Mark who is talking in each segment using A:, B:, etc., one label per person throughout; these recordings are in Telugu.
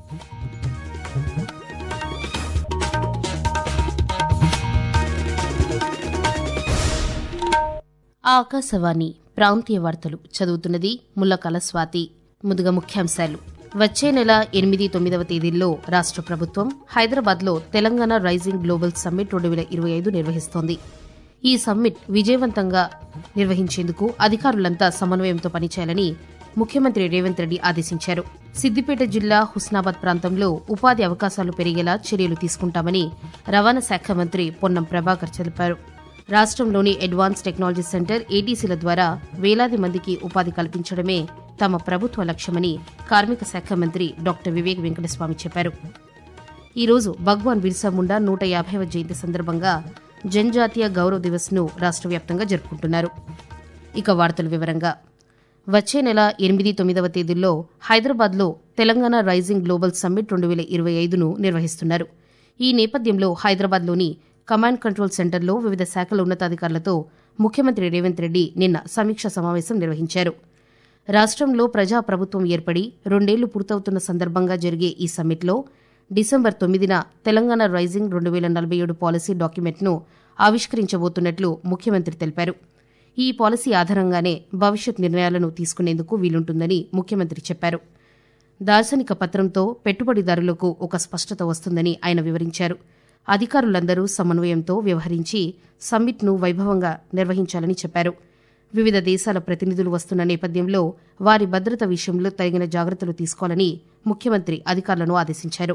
A: ఆకాశవాణి ప్రాంతీయ వార్తలు చదువుతున్నది ముల్లకల స్వాతి ముందుగా ముఖ్యాంశాలు వచ్చే నెల ఎనిమిది తొమ్మిదవ తేదీల్లో రాష్ట్ర ప్రభుత్వం హైదరాబాద్లో తెలంగాణ రైజింగ్ గ్లోబల్ సమ్మిట్ రెండు వేల ఇరవై ఐదు నిర్వహిస్తోంది ఈ సమ్మిట్ విజయవంతంగా నిర్వహించేందుకు అధికారులంతా సమన్వయంతో పనిచేయాలని ముఖ్యమంత్రి రేవంత్ రెడ్డి ఆదేశించారు సిద్దిపేట జిల్లా హుస్నాబాద్ ప్రాంతంలో ఉపాధి అవకాశాలు పెరిగేలా చర్యలు తీసుకుంటామని రవాణా శాఖ మంత్రి పొన్నం ప్రభాకర్ తెలిపారు రాష్ట్రంలోని అడ్వాన్స్ టెక్నాలజీ సెంటర్ ఏటీసీల ద్వారా వేలాది మందికి ఉపాధి కల్పించడమే తమ ప్రభుత్వ లక్ష్యమని కార్మిక శాఖ మంత్రి డాక్టర్ వివేక్ వెంకటస్వామి చెప్పారు ఈ రోజు భగవాన్ బిర్సా ముండా నూట యాభైవ జయంతి సందర్భంగా జనజాతీయ గౌరవ్ దివస్ ను రాష్ట్ర వ్యాప్తంగా జరుపుకుంటున్నారు ఇక వార్తల వివరంగా వచ్చే నెల ఎనిమిది తొమ్మిదవ తేదీల్లో హైదరాబాద్లో తెలంగాణ రైజింగ్ గ్లోబల్ సమ్మిట్ రెండు వేల ఇరవై ఐదును నిర్వహిస్తున్నారు ఈ నేపథ్యంలో హైదరాబాద్లోని కమాండ్ కంట్రోల్ సెంటర్లో వివిధ శాఖల ఉన్నతాధికారులతో ముఖ్యమంత్రి రేవంత్ రెడ్డి నిన్న సమీక్ష సమావేశం నిర్వహించారు రాష్ట్రంలో ప్రజాప్రభుత్వం ఏర్పడి రెండేళ్లు పూర్తవుతున్న సందర్భంగా జరిగే ఈ సమ్మిట్లో డిసెంబర్ తొమ్మిదిన తెలంగాణ రైజింగ్ రెండు వేల నలభై ఏడు పాలసీ డాక్యుమెంట్ను ఆవిష్కరించబోతున్నట్లు ముఖ్యమంత్రి తెలిపారు ఈ పాలసీ ఆధారంగానే భవిష్యత్ నిర్ణయాలను తీసుకునేందుకు వీలుంటుందని ముఖ్యమంత్రి చెప్పారు దార్శనిక పత్రంతో పెట్టుబడిదారులకు ఒక స్పష్టత వస్తుందని ఆయన వివరించారు అధికారులందరూ సమన్వయంతో వ్యవహరించి సమ్మిట్ను వైభవంగా నిర్వహించాలని చెప్పారు వివిధ దేశాల ప్రతినిధులు వస్తున్న నేపథ్యంలో వారి భద్రత విషయంలో తగిన జాగ్రత్తలు తీసుకోవాలని ముఖ్యమంత్రి అధికారులను ఆదేశించారు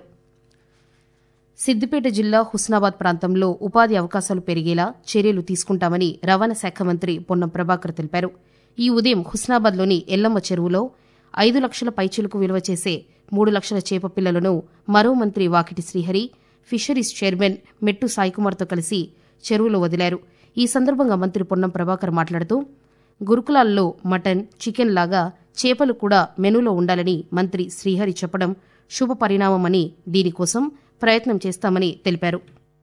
A: సిద్దిపేట జిల్లా హుస్నాబాద్ ప్రాంతంలో ఉపాధి అవకాశాలు పెరిగేలా చర్యలు తీసుకుంటామని రవాణా శాఖ మంత్రి పొన్నం ప్రభాకర్ తెలిపారు ఈ ఉదయం హుస్నాబాద్లోని ఎల్లమ్మ చెరువులో ఐదు లక్షల పైచిలకు విలువ చేసే మూడు లక్షల చేప పిల్లలను మరో మంత్రి వాకిటి శ్రీహరి ఫిషరీస్ చైర్మన్ మెట్టు సాయికుమార్తో కలిసి చెరువులో వదిలారు ఈ సందర్భంగా మంత్రి పొన్నం ప్రభాకర్ మాట్లాడుతూ గురుకులాల్లో మటన్ చికెన్ లాగా చేపలు కూడా మెనూలో ఉండాలని మంత్రి శ్రీహరి చెప్పడం శుభ పరిణామమని దీనికోసం ప్రయత్నం చేస్తామని తెలిపారు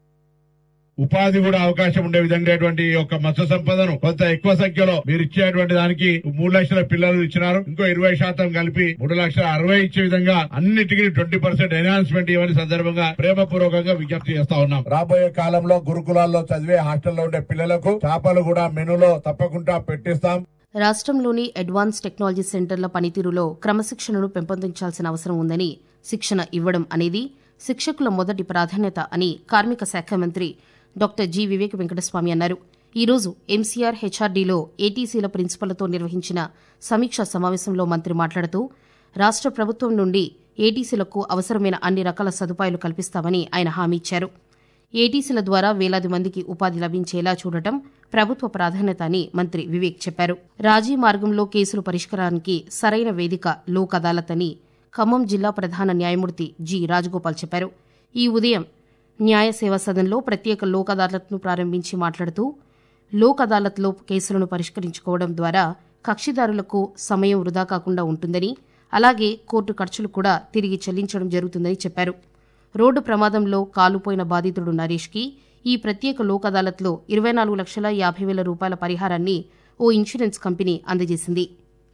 B: ఉపాధి కూడా అవకాశం ఉండే విధంగా ఈ యొక్క మత్స్య సంపదను కొంత ఎక్కువ సంఖ్యలో మీరు ఇచ్చేటువంటి దానికి మూడు లక్షల పిల్లలు ఇచ్చినారు ఇంకో ఇరవై శాతం కలిపి మూడు లక్షల అరవై ఇచ్చే విధంగా అన్నిటికీ ట్వంటీ పర్సెంట్ ఎన్హాన్స్మెంట్ ఇవ్వని సందర్భంగా ప్రేమపూర్వకంగా విజ్ఞప్తి చేస్తా ఉన్నాం రాబోయే కాలంలో గురుకులాల్లో చదివే హాస్టల్లో ఉండే పిల్లలకు చేపలు కూడా మెనూలో తప్పకుండా పెట్టిస్తాం
A: రాష్ట్రంలోని అడ్వాన్స్ టెక్నాలజీ సెంటర్ల పనితీరులో క్రమశిక్షణను పెంపొందించాల్సిన అవసరం ఉందని శిక్షణ ఇవ్వడం అనేది శిక్షకుల మొదటి ప్రాధాన్యత అని కార్మిక శాఖ మంత్రి డాక్టర్ జి వివేక్ వెంకటస్వామి అన్నారు ఈ రోజు ఎంసీఆర్ హెచ్ఆర్డీలో ఏటీసీల ప్రిన్సిపల్తో నిర్వహించిన సమీక్షా సమావేశంలో మంత్రి మాట్లాడుతూ రాష్ట్ర ప్రభుత్వం నుండి ఏటీసీలకు అవసరమైన అన్ని రకాల సదుపాయాలు కల్పిస్తామని ఆయన హామీ ఇచ్చారు ఏటీసీల ద్వారా వేలాది మందికి ఉపాధి లభించేలా చూడటం ప్రభుత్వ ప్రాధాన్యత అని మంత్రి వివేక్ చెప్పారు రాజీ మార్గంలో కేసుల పరిష్కారానికి సరైన వేదిక లోక్ అదాలత్ అని ఖమ్మం జిల్లా ప్రధాన న్యాయమూర్తి జి రాజగోపాల్ చెప్పారు ఈ ఉదయం న్యాయ సేవా సదన్లో ప్రత్యేక లోక్ అదాలత్ను ప్రారంభించి మాట్లాడుతూ లోక్ అదాలత్లో కేసులను పరిష్కరించుకోవడం ద్వారా కక్షిదారులకు సమయం వృధా కాకుండా ఉంటుందని అలాగే కోర్టు ఖర్చులు కూడా తిరిగి చెల్లించడం జరుగుతుందని చెప్పారు రోడ్డు ప్రమాదంలో కాలుపోయిన బాధితుడు నరేష్కి ఈ ప్రత్యేక లోక్ అదాలత్లో ఇరవై నాలుగు లక్షల యాభై వేల రూపాయల పరిహారాన్ని ఓ ఇన్సూరెన్స్ కంపెనీ అందజేసింది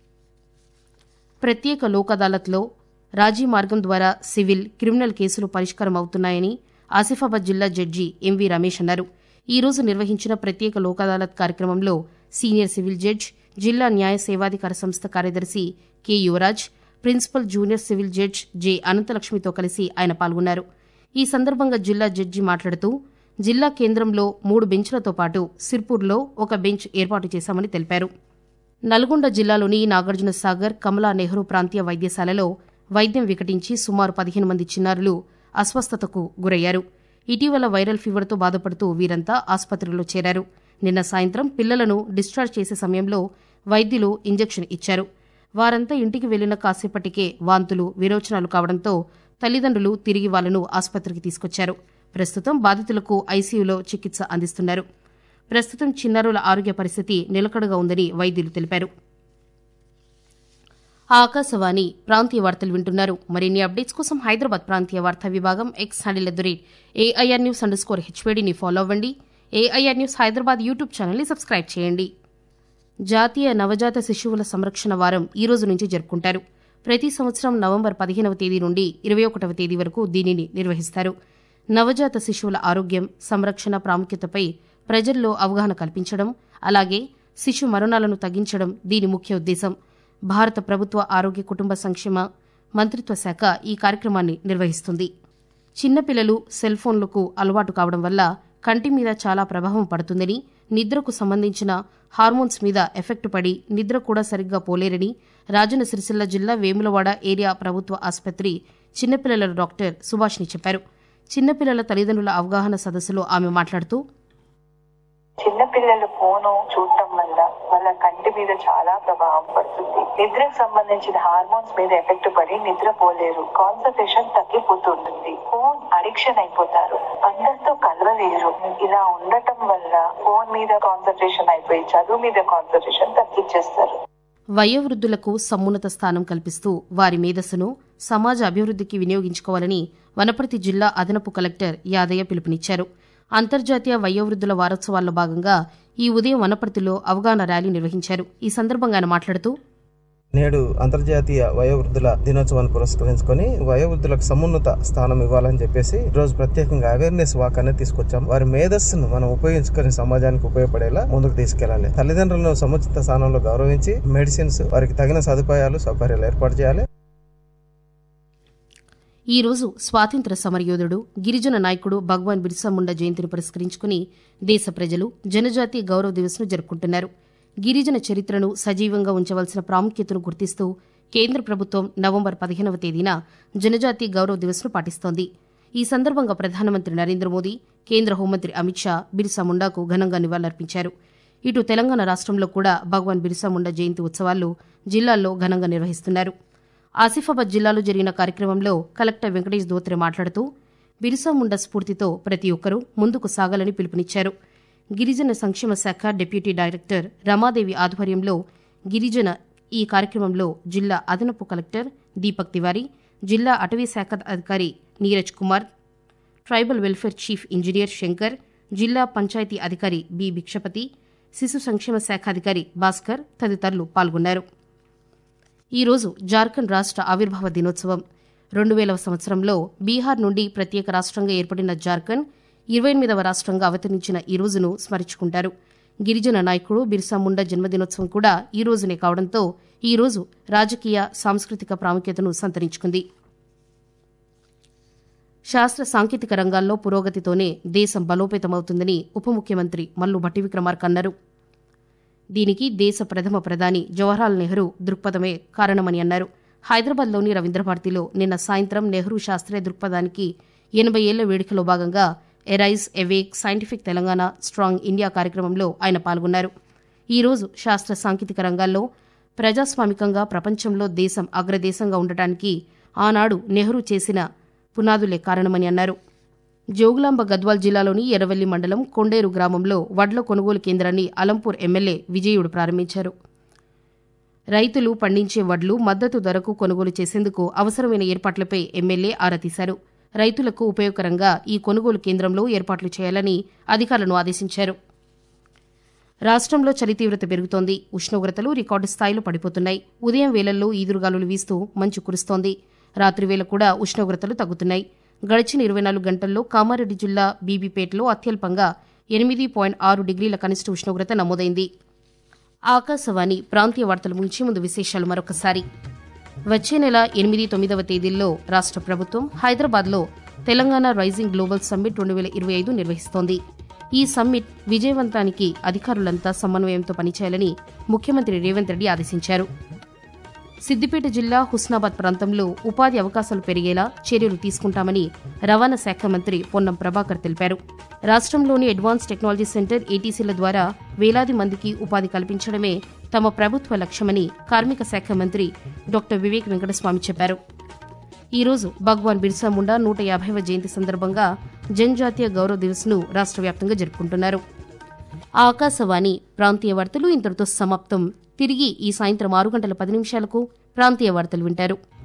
A: ప్రత్యేక లోక్ అదాలత్లో రాజీ మార్గం ద్వారా సివిల్ క్రిమినల్ కేసులు పరిష్కారం అవుతున్నాయని ఆసిఫాబాద్ జిల్లా జడ్జి ఎంవి రమేష్ అన్నారు ఈ రోజు నిర్వహించిన ప్రత్యేక లోక్ అదాలత్ కార్యక్రమంలో సీనియర్ సివిల్ జడ్జ్ జిల్లా న్యాయ సేవాధికార సంస్థ కార్యదర్శి K Yuvaraj principal junior civil judge J అనంతలక్ష్మితో కలిసి ఆయన పాల్గొన్నారు ఈ సందర్భంగా జిల్లా జడ్జి మాట్లాడుతూ జిల్లా కేంద్రంలో మూడు బెంచ్లతో పాటు సిర్పూర్లో ఒక బెంచ్ ఏర్పాటు చేశామని తెలిపారు నల్గొండ జిల్లాలోని నాగార్జున సాగర్ కమలా నెహ్రూ ప్రాంతీయ వైద్యశాలలో వైద్యం వికటించి సుమారు పదిహేను మంది చిన్నారులు అస్వస్థతకు గురయ్యారు ఇటీవల వైరల్ ఫీవర్తో బాధపడుతూ వీరంతా ఆసుపత్రిలో చేరారు నిన్న సాయంత్రం పిల్లలను డిశ్చార్జ్ చేసే సమయంలో వైద్యులు ఇంజెక్షన్ ఇచ్చారు వారంతా ఇంటికి వెళ్లిన కాసేపటికే వాంతులు విరోచనాలు కావడంతో తల్లిదండ్రులు తిరిగి వాళ్లను ఆసుపత్రికి తీసుకొచ్చారు ప్రస్తుతం బాధితులకు ఐసీయూలో చికిత్స అందిస్తున్నారు ప్రస్తుతం చిన్నారుల ఆరోగ్య పరిస్థితి నిలకడగా ఉందని వైద్యులు తెలిపారు ఆకాశవాణి ప్రాంతీయ వార్తలు వింటున్నారు మరిన్ని అప్డేట్స్ కోసం హైదరాబాద్ ప్రాంతీయ వార్తా విభాగం X handle at the rate AIR news underscore హెచ్వేడిని ఫాలో అవ్వండి ఏఐఆర్ న్యూస్ హైదరాబాద్ యూట్యూబ్ ఛానల్ని సబ్స్క్రైబ్ చేయండి జాతీయ నవజాత శిశువుల సంరక్షణ వారం ఈ రోజు నుంచి జరుపుకుంటారు ప్రతి సంవత్సరం నవంబర్ పదిహేనవ తేదీ నుండి ఇరవై ఒకటవ తేదీ వరకు దీనిని నిర్వహిస్తారు నవజాత శిశువుల ఆరోగ్యం సంరక్షణ ప్రాముఖ్యతపై ప్రజల్లో అవగాహన కల్పించడం అలాగే శిశు మరణాలను తగ్గించడం దీని ముఖ్య ఉద్దేశం భారత ప్రభుత్వ ఆరోగ్య కుటుంబ సంక్షేమ మంత్రిత్వ శాఖ ఈ కార్యక్రమాన్ని నిర్వహిస్తుంది చిన్నపిల్లలు సెల్ ఫోన్లకు అలవాటు కావడం వల్ల కంటి మీద చాలా ప్రభావం పడుతుందని నిద్రకు సంబంధించిన హార్మోన్స్ మీద ఎఫెక్ట్ పడి నిద్ర కూడా సరిగ్గా పోలేరని రాజన్న సిరిసిల్ల జిల్లా వేములవాడ ఏరియా ప్రభుత్వ ఆసుపత్రి చిన్నపిల్లల డాక్టర్ సుభాష్ని చెప్పారు చిన్నపిల్లల తల్లిదండ్రుల అవగాహన సదస్సులో ఆమె మాట్లాడుతూ
C: చిన్నపిల్లలు ఫోను చూడటం వల్ల వాళ్ళ కంటి మీద చాలా ప్రభావం పడుతుంది నిద్రకు సంబంధించిన హార్మోన్స్ మీద ఎఫెక్ట్ పడి నిద్రపోలేరు కాన్సన్ట్రేషన్ తగ్గిపోతుంటుంది ఫోన్ అడిక్షన్ అయిపోతారు అందరితో కలవలేరు ఇలా ఉండటం వల్ల ఫోన్ మీద కాన్సన్ట్రేషన్ అయిపోయి చదువు మీద కాన్సన్ట్రేషన్ తగ్గించేస్తారు
A: వయోవృద్ధులకు సమున్నత స్థానం కల్పిస్తూ వారి మేధస్సును సమాజ అభివృద్ధికి వినియోగించుకోవాలని వనపర్తి జిల్లా అదనపు కలెక్టర్ యాదయ్య పిలుపునిచ్చారు అంతర్జాతీయ వయోవృద్ధుల వారోత్సవాల్లో భాగంగా ఈ ఉదయం వనపర్తిలో అవగాహన ర్యాలీ నిర్వహించారు ఈ సందర్భంగా ఆయన మాట్లాడుతూ
D: నేడు అంతర్జాతీయ వయోవృద్ధుల దినోత్సవాన్ని పురస్కరించుకొని వయోవృద్ధులకు సమున్నత స్థానం ఇవ్వాలని చెప్పేసి ఈ రోజు ప్రత్యేకంగా అవేర్నెస్ వాక్ అనేది తీసుకొచ్చాం వారి మేధస్సును మనం ఉపయోగించుకొని సమాజానికి ఉపయోగపడేలా ముందుకు తీసుకెళ్లాలి తల్లిదండ్రులను సముచిత స్థానంలో గౌరవించి మెడిసిన్స్ వారికి తగిన సదుపాయాలు సౌకర్యాలు ఏర్పాటు చేయాలి
A: ఈ రోజు స్వాతంత్ర సమరయోధుడు గిరిజన నాయకుడు భగవాన్ బిర్సా ముండా జయంతిని పురస్కరించుకుని దేశ ప్రజలు జనజాతి గౌరవ దివస్ను జరుపుకుంటున్నారు గిరిజన చరిత్రను సజీవంగా ఉంచవలసిన ప్రాముఖ్యతను గుర్తిస్తూ కేంద్ర ప్రభుత్వం నవంబర్ పదిహేనవ తేదీన జనజాతి గౌరవ దివస్ను పాటిస్తోంది ఈ సందర్భంగా ప్రధానమంత్రి నరేంద్ర మోదీ కేంద్ర హోంమంత్రి అమిత్ షా బిర్సా ముండాకు ఘనంగా నివాళులర్పించారు ఇటు తెలంగాణ రాష్ట్రంలో కూడా భగవాన్ బిర్సా ముండా జయంతి ఉత్సవాలు జిల్లాల్లో ఘనంగా నిర్వహిస్తున్నారు ఆసిఫాబాద్ జిల్లాలో జరిగిన కార్యక్రమంలో కలెక్టర్ వెంకటేష్ దోత్రే మాట్లాడుతూ బిర్సా ముండా స్ఫూర్తితో ప్రతి ఒక్కరూ ముందుకు సాగాలని పిలుపునిచ్చారు గిరిజన సంక్షేమ శాఖ డిప్యూటీ డైరెక్టర్ రమాదేవి ఆధ్వర్యంలో గిరిజన ఈ కార్యక్రమంలో జిల్లా అదనపు కలెక్టర్ దీపక్ తివారీ జిల్లా అటవీ శాఖ అధికారి Neeraj Kumar tribal welfare chief engineer Shankar జిల్లా పంచాయతీ అధికారి బి భిక్షపతి శిశు సంక్షేమ శాఖ అధికారి భాస్కర్ తదితరులు పాల్గొన్నారు ఈ రోజు జార్ఖండ్ రాష్ట్ర ఆవిర్భావ దినోత్సవం రెండు వేల సంవత్సరంలో బీహార్ నుండి ప్రత్యేక రాష్ట్రంగా ఏర్పడిన జార్ఖండ్ ఇరవై ఎనిమిదవ రాష్ట్రంగా అవతరించిన ఈ రోజును స్మరించుకుంటారు గిరిజన నాయకుడు బిర్సా ముండా జన్మదినోత్సవం కూడా ఈ రోజునే కావడంతో ఈ రోజు రాజకీయ సాంస్కృతిక ప్రాముఖ్యతను సంతరించుకుంది శాస్త్ర సాంకేతిక రంగాల్లో పురోగతితోనే దేశం బలోపేతమవుతుందని ఉప ముఖ్యమంత్రి మల్లు భట్టి విక్రమార్క అన్నారు దీనికి దేశ ప్రథమ ప్రధాని జవహర్లాల్ నెహ్రూ దృక్పథమే కారణమని అన్నారు హైదరాబాద్లోని రవీంద్రభారతిలో నిన్న సాయంత్రం నెహ్రూ శాస్త్రీయ దృక్పథానికి ఎనభై ఏళ్ల వేడుకలో భాగంగా arise awake scientific Telangana strong India కార్యక్రమంలో ఆయన పాల్గొన్నారు ఈ రోజు శాస్త్ర సాంకేతిక రంగాల్లో ప్రజాస్వామికంగా ప్రపంచంలో దేశం అగ్రదేశంగా ఉండటానికి ఆనాడు నెహ్రూ చేసిన పునాదులే కారణమని అన్నారు జోగులాంబ గద్వాల్ జిల్లాలోని ఎర్రవెల్లి మండలం కొండేరు గ్రామంలో వడ్ల కొనుగోలు కేంద్రాన్ని అలంపూర్ ఎమ్మెల్యే విజయుడు ప్రారంభించారు రైతులు పండించే వడ్లు మద్దతు ధరకు కొనుగోలు చేసేందుకు అవసరమైన ఏర్పాట్లపై ఎమ్మెల్యే ఆరా తీశారు రైతులకు ఉపయోగకరంగా ఈ కొనుగోలు కేంద్రంలో ఏర్పాట్లు చేయాలని అధికారులను ఆదేశించారు రాష్ట్రంలో చలి తీవ్రత పెరుగుతోంది ఉష్ణోగ్రతలు రికార్డు స్థాయిలో పడిపోతున్నాయి ఉదయం వేళల్లో ఈదురుగాలులు వీస్తూ మంచు కురుస్తోంది రాత్రి వేళ కూడా ఉష్ణోగ్రతలు తగ్గుతున్నాయి గడిచిన ఇరవై నాలుగు గంటల్లో కామారెడ్డి జిల్లా బీబీపేటలో అత్యల్పంగా ఎనిమిది పాయింట్ ఆరు డిగ్రీల కనిష్ట ఉష్ణోగ్రత నమోదైంది ఆకాశవాణి ప్రాంతీయ వార్తలు ముగించే ముందు విశేషాలు మరొకసారి వచ్చే నెల ఎనిమిది తొమ్మిదవ తేదీల్లో రాష్ట్ర ప్రభుత్వం హైదరాబాద్లో తెలంగాణ రైజింగ్ గ్లోబల్ సమ్మిట్ రెండు వేల ఇరవై ఐదు నిర్వహిస్తోంది ఈ సమ్మిట్ విజయవంతానికి అధికారులంతా సమన్వయంతో పనిచేయాలని ముఖ్యమంత్రి రేవంత్ రెడ్డి ఆదేశించారు సిద్దిపేట జిల్లా హుస్నాబాద్ ప్రాంతంలో ఉపాధి అవకాశాలు పెరిగేలా చర్యలు తీసుకుంటామని రవాణా శాఖ మంత్రి పొన్నం ప్రభాకర్ తెలిపారు రాష్ట్రంలోని అడ్వాన్స్ టెక్నాలజీ సెంటర్ ఏటీసీల ద్వారా వేలాది మందికి ఉపాధి కల్పించడమే తమ ప్రభుత్వ లక్ష్యమని కార్మిక శాఖ మంత్రి డాక్టర్ వివేక్ వెంకటస్వామి చెప్పారు ఈ రోజు భగవాన్ బిర్సా ముండా నూట యాభైవ జయంతి సందర్భంగా జనజాతీయ గౌరవ దివస్ను రాష్ట్ర వ్యాప్తంగా జరుపుకుంటున్నారు ఆకాశవాణి ప్రాంతీయ వార్తలు ఇంతటితో సమాప్తం తిరిగి ఈ సాయంత్రం ఆరు గంటల పది నిమిషాలకు ప్రాంతీయ వార్తలు వింటారు